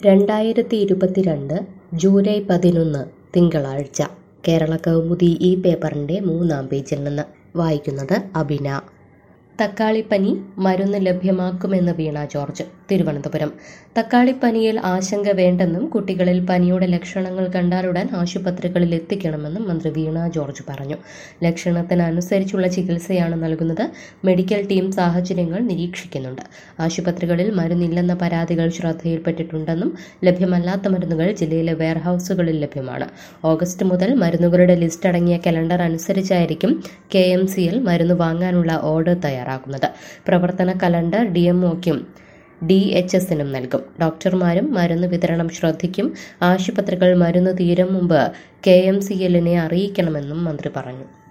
രണ്ടായിരത്തി ഇരുപത്തിരണ്ട് ജൂലൈ പതിനൊന്ന് തിങ്കളാഴ്ച കേരള കൗമുദി ഈ പേപ്പറിൻ്റെ മൂന്നാം പേജിൽ നിന്ന് വായിക്കുന്നത് അബിന തക്കാളിപ്പനി മരുന്ന് ലഭ്യമാക്കുമെന്ന് വീണ ജോർജ് തിരുവനന്തപുരം തക്കാളിപ്പനിയിൽ ആശങ്ക വേണ്ടെന്നും കുട്ടികളിൽ പനിയുടെ ലക്ഷണങ്ങൾ കണ്ടാലുടൻ ആശുപത്രികളിൽ എത്തിക്കണമെന്നും മന്ത്രി വീണ ജോർജ് പറഞ്ഞു ലക്ഷണത്തിനനുസരിച്ചുള്ള ചികിത്സയാണ് നൽകുന്നത് മെഡിക്കൽ ടീം സാഹചര്യങ്ങൾ നിരീക്ഷിക്കുന്നുണ്ട് ആശുപത്രികളിൽ മരുന്നില്ലെന്ന പരാതികൾ ശ്രദ്ധയിൽപ്പെട്ടിട്ടുണ്ടെന്നും ലഭ്യമല്ലാത്ത മരുന്നുകൾ ജില്ലയിലെ വെയർഹൌസുകളിൽ ലഭ്യമാണ് ഓഗസ്റ്റ് മുതൽ മരുന്നുകളുടെ ലിസ്റ്റ് അടങ്ങിയ കലണ്ടർ അനുസരിച്ചായിരിക്കും കെ എം സി എൽ മരുന്ന് വാങ്ങാനുള്ള ഓർഡർ തയ്യാറാക്കുന്നത് പ്രവർത്തന കലണ്ടർ ഡി എംഒക്കും ഡി എച്ച് എസിനും നൽകും ഡോക്ടർമാരും മരുന്ന് വിതരണം ശ്രദ്ധിക്കും ആശുപത്രികൾ മരുന്ന് തീരും മുമ്പ് കെ എം സി എല്ലിനെ അറിയിക്കണമെന്നും മന്ത്രി പറഞ്ഞു